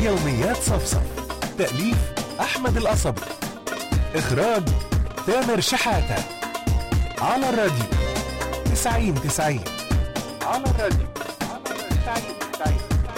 يوميات صفصف تأليف أحمد القصبي إخراج تامر شحاتة على الراديو 90 90 على الراديو 90 90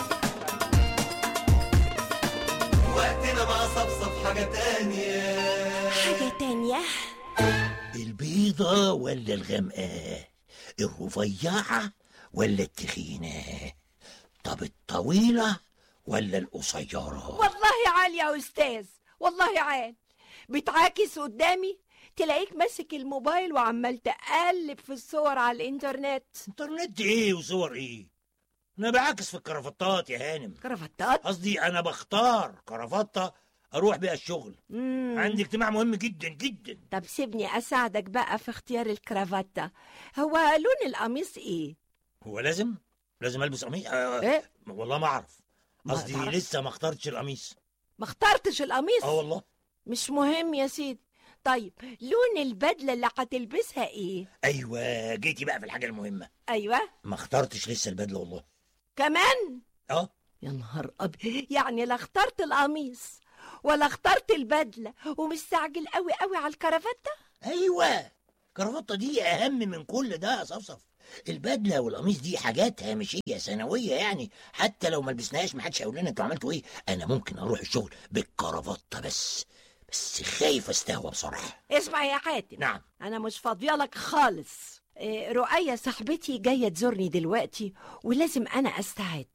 وقتنا مع صفصف حاجة تانية حاجة تانية البيضة ولا الغامقة الرفيعة ولا التخينة طب الطويلة ولا القصيرة والله عال يا أستاذ والله عال بتعاكس قدامي تلاقيك ماسك الموبايل وعمال تقلب في الصور على الإنترنت انترنت ايه وصور ايه انا بعكس في الكرافتات يا هانم كرافتات قصدي انا بختار كرافتة اروح بيها الشغل مم. عندي اجتماع مهم جدا جدا طب سيبني أساعدك بقى في اختيار الكرافتة هو لون القميص إيه؟ هو لازم لازم البس قميص آه إيه؟ والله ما اعرف ما قصدي تعرفش؟ لسه ما اخترتش القميص ما اخترتش القميص اه والله مش مهم يا سيدي طيب لون البدلة اللي هتلبسها إيه؟ ايوه جيتي بقى في الحاجة المهمة أيوة ما اخترتش لسه البدلة والله كمان اه يا نهار أبيض يعني لا اخترت القميص ولا اخترت البدلة ومستعجل قوي قوي على الكرافتة ايوه الكرافتة دي اهم من كل ده يا صفصف البدله والقميص دي حاجات هامشيه ثانويه يعني حتى لو ما لبسناهاش محدش هيقول لنا انتوا عملتوا ايه انا ممكن اروح الشغل بالكرافته بس بس خايف استهوى بصراحه اسمع يا حاتم نعم أنا مش فاضيالك خالص إيه، رؤية صاحبتي جاية تزورني دلوقتي ولازم أنا أستعد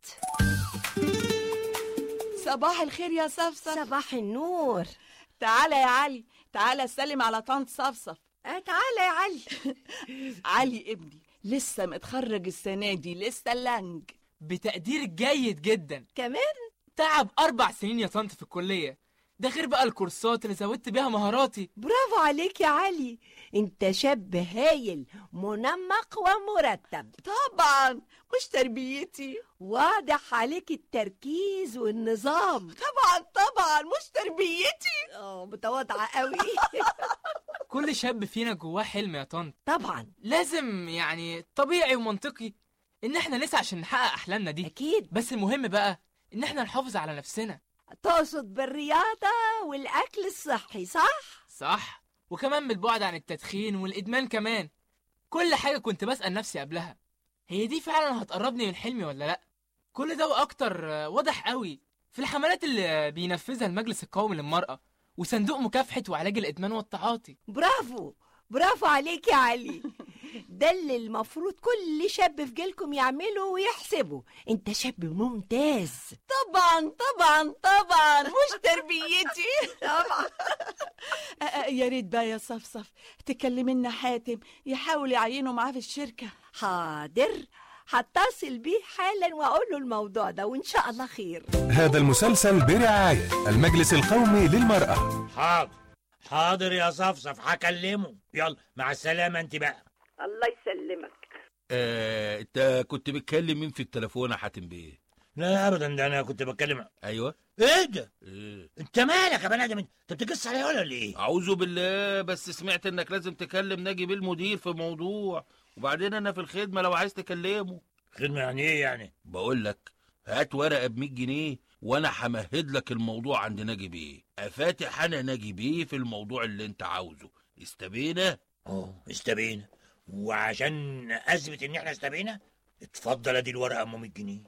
صباح الخير يا صفصف صباح النور تعالى يا علي تعالى سلم على طنط صفصف آه، تعالى يا علي علي ابني لسه متخرج السنة دي لسه لنج بتقدير جيد جدا كمان تعب أربع سنين يا طنط في الكلية ده غير بقى الكورسات اللي زودت بيها مهاراتي برافو عليك يا علي انت شاب هايل منمق ومرتب طبعا مش تربيتي واضح عليك التركيز والنظام طبعا طبعا مش تربيتي اه متواضعة قوي كل شاب فينا جواه حلم يا طنط طبعا لازم يعني طبيعي ومنطقي إن احنا نسعى عشان نحقق أحلامنا دي اكيد بس المهم بقى إن احنا نحافظ على نفسنا تقصد بالرياضة والاكل الصحي صح صح وكمان بالبعد عن التدخين والإدمان كمان كل حاجة كنت بسأل نفسي قبلها هي دي فعلا هتقربني من حلمي ولا لأ كل ده وأكتر آه، واضح قوي في الحملات اللي بينفذها المجلس القومي للمرأة وصندوق مكافحة وعلاج الإدمان والتعاطي برافو برافو عليك يا علي ده اللي المفروض كل شاب في جيلكم يعمله ويحسبه انت شاب ممتاز طبعا طبعا طبعا مش تربيتي طبعا آه، آه، يا ريت بقى يا صفصف تكلمي لنا حاتم يحاول يعينه معاه في الشركة حاضر هتصل بيه حالا واقول له الموضوع ده وان شاء الله خير هذا المسلسل برعاية المجلس القومي للمرأة حاضر حاضر يا صفصف هكلمه يلا مع السلامه انت بقى الله يسلمك آه، انت كنت بتكلم مين في التليفون يا حاتم بيه لا ابدا ده انا كنت بتكلم ايوه ايه ده إيه؟ انت مالك يا بني ادم انت أنت بتقص عليا ولا ولا ايه اعوذ بالله بس سمعت انك لازم تكلم ناجي بيه المدير في موضوع وبعدين انا في الخدمه لو عايز تكلمه خدمه يعني ايه يعني بقول لك هات ورقه ب 100 جنيه وانا همهد لك الموضوع عند ناجي بيه افاتح انا ناجي بيه في الموضوع اللي انت عاوزه استبينا اه استبينا وعشان اثبت ان احنا استبينا اتفضل ادي الورقه ام 100 جنيه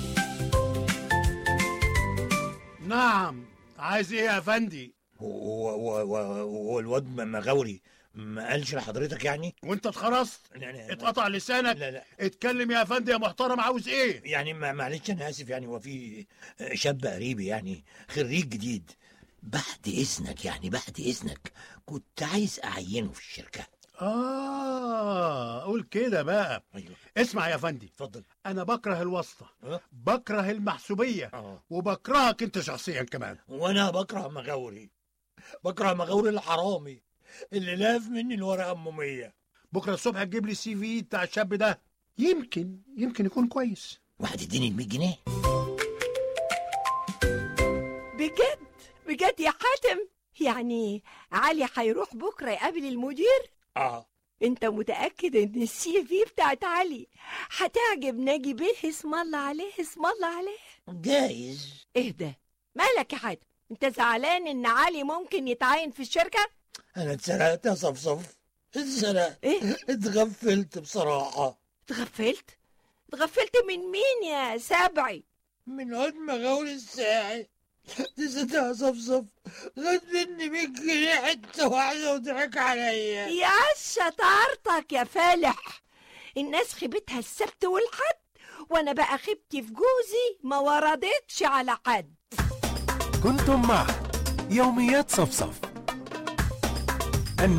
نعم عايز ايه يا افندي هو هو هو هو الواد م- مغاوري ما قالش لحضرتك يعني وانت اتخرست لا لا اتقطع لسانك لا لا اتكلم يا افندي يا محترم عاوز ايه يعني ما- معلش انا اسف يعني هو في شاب قريبي يعني خريج جديد بعد اذنك يعني بعد اذنك كنت عايز اعينه في الشركه اه قول كده بقى ايوه اسمع يا افندي اتفضل انا بكره الواسطه اه بكره المحسوبيه اه وبكرهك انت شخصيا كمان وانا بكره مغاوري بكره مغاوري الحرامي اللي لاف مني الورقه ام 100 بكره الصبح تجيب لي السي في بتاع الشاب ده يمكن يمكن يكون كويس وهتديني ال 100 جنيه بجد بجد يا حاتم يعني علي هيروح بكره يقابل المدير اه انت متاكد ان السي في بتاعت علي هتعجب ناجي بيه اسم الله عليه اسم الله عليه جايز ايه ده مالك يا حاتم انت زعلان ان علي ممكن يتعين في الشركة انا اتسرقت يا صفصف اتسرقت ايه اتغفلت بصراحة اتغفلت اتغفلت من مين يا سبعي من عود مغاول الساعي نسيت يا صفصف خد مني 100 جنيه حتة واحدة وضحك عليا يا شطارتك يا فالح الناس خيبتها السبت والحد وانا بقى خيبتي في جوزي ما وردتش على حد كنتم مع يوميات صفصف